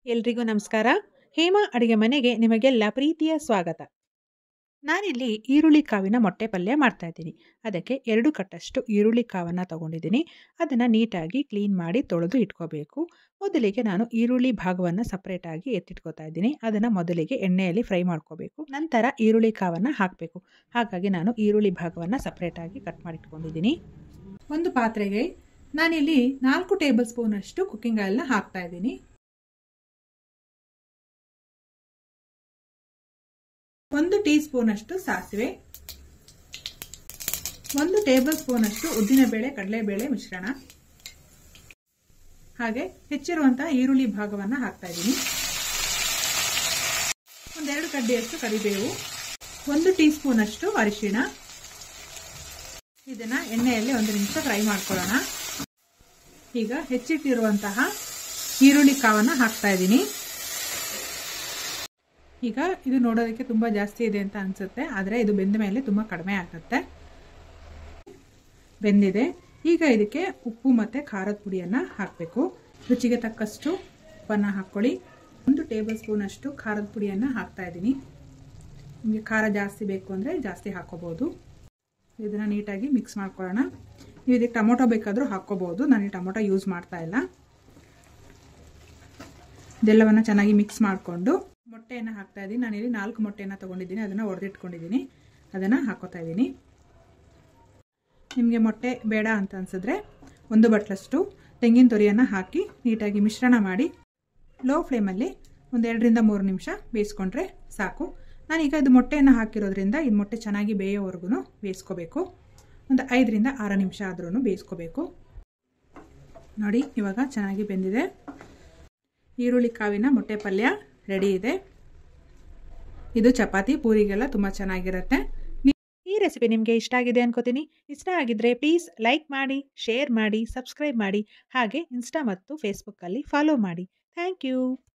ಎಲ್ರಿಗೂ ನಮಸ್ಕಾರ ಹೇಮಾ ಅಡುಗೆ ಮನೆಗೆ ನಿಮಗೆಲ್ಲ ಪ್ರೀತಿಯ ಸ್ವಾಗತ ನಾನಿಲ್ಲಿ ಈರುಳ್ಳಿ ಕಾವಿನ ಮೊಟ್ಟೆ ಪಲ್ಯ ಮಾಡ್ತಾ ಇದ್ದೀನಿ ಅದಕ್ಕೆ ಎರಡು ಕಟ್ಟಷ್ಟು ಈರುಳ್ಳಿ ಕಾವನ್ನು ತಗೊಂಡಿದ್ದೀನಿ ಅದನ್ನು ನೀಟಾಗಿ ಕ್ಲೀನ್ ಮಾಡಿ ತೊಳೆದು ಇಟ್ಕೋಬೇಕು ಮೊದಲಿಗೆ ನಾನು ಈರುಳ್ಳಿ ಭಾಗವನ್ನು ಸಪ್ರೇಟಾಗಿ ಎತ್ತಿಟ್ಕೋತಾ ಇದ್ದೀನಿ ಅದನ್ನು ಮೊದಲಿಗೆ ಎಣ್ಣೆಯಲ್ಲಿ ಫ್ರೈ ಮಾಡ್ಕೋಬೇಕು ನಂತರ ಈರುಳ್ಳಿ ಕಾವನ್ನು ಹಾಕಬೇಕು ಹಾಗಾಗಿ ನಾನು ಈರುಳ್ಳಿ ಭಾಗವನ್ನು ಸಪ್ರೇಟಾಗಿ ಕಟ್ ಮಾಡಿ ಇಟ್ಕೊಂಡಿದ್ದೀನಿ ಒಂದು ಪಾತ್ರೆಗೆ ನಾನಿಲ್ಲಿ ನಾಲ್ಕು ಟೇಬಲ್ ಸ್ಪೂನಷ್ಟು ಕುಕ್ಕಿಂಗ್ ಆಯಿಲ್ನ ಹಾಕ್ತಾ ಇದ್ದೀನಿ ಒಂದು ಟೀ ಸ್ಪೂನಷ್ಟು ಸಾಸಿವೆ ಒಂದು ಟೇಬಲ್ ಸ್ಪೂನಷ್ಟು ಉದ್ದಿನಬೇಳೆ ಕಡಲೆಬೇಳೆ ಮಿಶ್ರಣ ಹಾಗೆ ಹೆಚ್ಚಿರುವಂತಹ ಈರುಳ್ಳಿ ಭಾಗವನ್ನು ಹಾಕ್ತಾ ಇದ್ದೀನಿ ಒಂದೆರಡು ಕಡ್ಡಿಯಷ್ಟು ಕರಿಬೇವು ಒಂದು ಟೀ ಸ್ಪೂನಷ್ಟು ಅರಿಶಿಣ ಇದನ್ನ ಎಣ್ಣೆಯಲ್ಲಿ ಒಂದು ನಿಮಿಷ ಫ್ರೈ ಮಾಡ್ಕೊಳ್ಳೋಣ ಈಗ ಹೆಚ್ಚಿಟ್ಟಿರುವಂತಹ ಈರುಳ್ಳಿ ಕಾವನ್ನು ಹಾಕ್ತಾ ಇದ್ದೀನಿ ಈಗ ಇದು ನೋಡೋದಕ್ಕೆ ತುಂಬ ಜಾಸ್ತಿ ಇದೆ ಅಂತ ಅನಿಸುತ್ತೆ ಆದರೆ ಇದು ಬೆಂದ ಮೇಲೆ ತುಂಬ ಕಡಿಮೆ ಆಗುತ್ತೆ ಬೆಂದಿದೆ ಈಗ ಇದಕ್ಕೆ ಉಪ್ಪು ಮತ್ತು ಖಾರದ ಪುಡಿಯನ್ನು ಹಾಕಬೇಕು ರುಚಿಗೆ ತಕ್ಕಷ್ಟು ಉಪ್ಪನ್ನು ಹಾಕ್ಕೊಳ್ಳಿ ಒಂದು ಟೇಬಲ್ ಸ್ಪೂನಷ್ಟು ಖಾರದ ಪುಡಿಯನ್ನು ಹಾಕ್ತಾ ಇದ್ದೀನಿ ನಿಮಗೆ ಖಾರ ಜಾಸ್ತಿ ಬೇಕು ಅಂದರೆ ಜಾಸ್ತಿ ಹಾಕೋಬೋದು ಇದನ್ನು ನೀಟಾಗಿ ಮಿಕ್ಸ್ ಮಾಡ್ಕೊಳ್ಳೋಣ ನೀವು ಇದಕ್ಕೆ ಟೊಮೊಟೊ ಬೇಕಾದರೂ ಹಾಕ್ಕೋಬೋದು ನಾನು ಟೊಮೊಟೊ ಯೂಸ್ ಮಾಡ್ತಾ ಇಲ್ಲ ಇದೆಲ್ಲವನ್ನು ಚೆನ್ನಾಗಿ ಮಿಕ್ಸ್ ಮಾಡಿಕೊಂಡು ಮೊಟ್ಟೆಯನ್ನು ಹಾಕ್ತಾ ಇದ್ದೀನಿ ನಾನಿಲ್ಲಿ ನಾಲ್ಕು ಮೊಟ್ಟೆಯನ್ನು ತೊಗೊಂಡಿದ್ದೀನಿ ಅದನ್ನು ಹೊಡೆದಿಟ್ಕೊಂಡಿದ್ದೀನಿ ಅದನ್ನು ಹಾಕೋತಾ ಇದ್ದೀನಿ ನಿಮಗೆ ಮೊಟ್ಟೆ ಬೇಡ ಅಂತ ಅನಿಸಿದ್ರೆ ಒಂದು ಬಟ್ಲಷ್ಟು ತೆಂಗಿನ ತುರಿಯನ್ನು ಹಾಕಿ ನೀಟಾಗಿ ಮಿಶ್ರಣ ಮಾಡಿ ಲೋ ಫ್ಲೇಮಲ್ಲಿ ಒಂದು ಎರಡರಿಂದ ಮೂರು ನಿಮಿಷ ಬೇಯಿಸ್ಕೊಂಡ್ರೆ ಸಾಕು ನಾನೀಗ ಇದು ಮೊಟ್ಟೆಯನ್ನು ಹಾಕಿರೋದ್ರಿಂದ ಇದು ಮೊಟ್ಟೆ ಚೆನ್ನಾಗಿ ಬೇಯೋವರೆಗೂ ಬೇಯಿಸ್ಕೋಬೇಕು ಒಂದು ಐದರಿಂದ ಆರು ನಿಮಿಷ ಆದ್ರೂ ಬೇಯಿಸ್ಕೋಬೇಕು ನೋಡಿ ಇವಾಗ ಚೆನ್ನಾಗಿ ಬೆಂದಿದೆ ಈರುಳ್ಳಿ ಕಾವಿನ ಮೊಟ್ಟೆ ಪಲ್ಯ ರೆಡಿ ಇದೆ ಇದು ಚಪಾತಿ ಪೂರಿಗೆಲ್ಲ ತುಂಬ ಚೆನ್ನಾಗಿರುತ್ತೆ ಈ ರೆಸಿಪಿ ನಿಮಗೆ ಇಷ್ಟ ಆಗಿದೆ ಅನ್ಕೋತೀನಿ ಇಷ್ಟ ಆಗಿದ್ರೆ ಪ್ಲೀಸ್ ಲೈಕ್ ಮಾಡಿ ಶೇರ್ ಮಾಡಿ ಸಬ್ಸ್ಕ್ರೈಬ್ ಮಾಡಿ ಹಾಗೆ ಇನ್ಸ್ಟಾ ಮತ್ತು ಫೇಸ್ಬುಕ್ಕಲ್ಲಿ ಫಾಲೋ ಮಾಡಿ ಥ್ಯಾಂಕ್ ಯು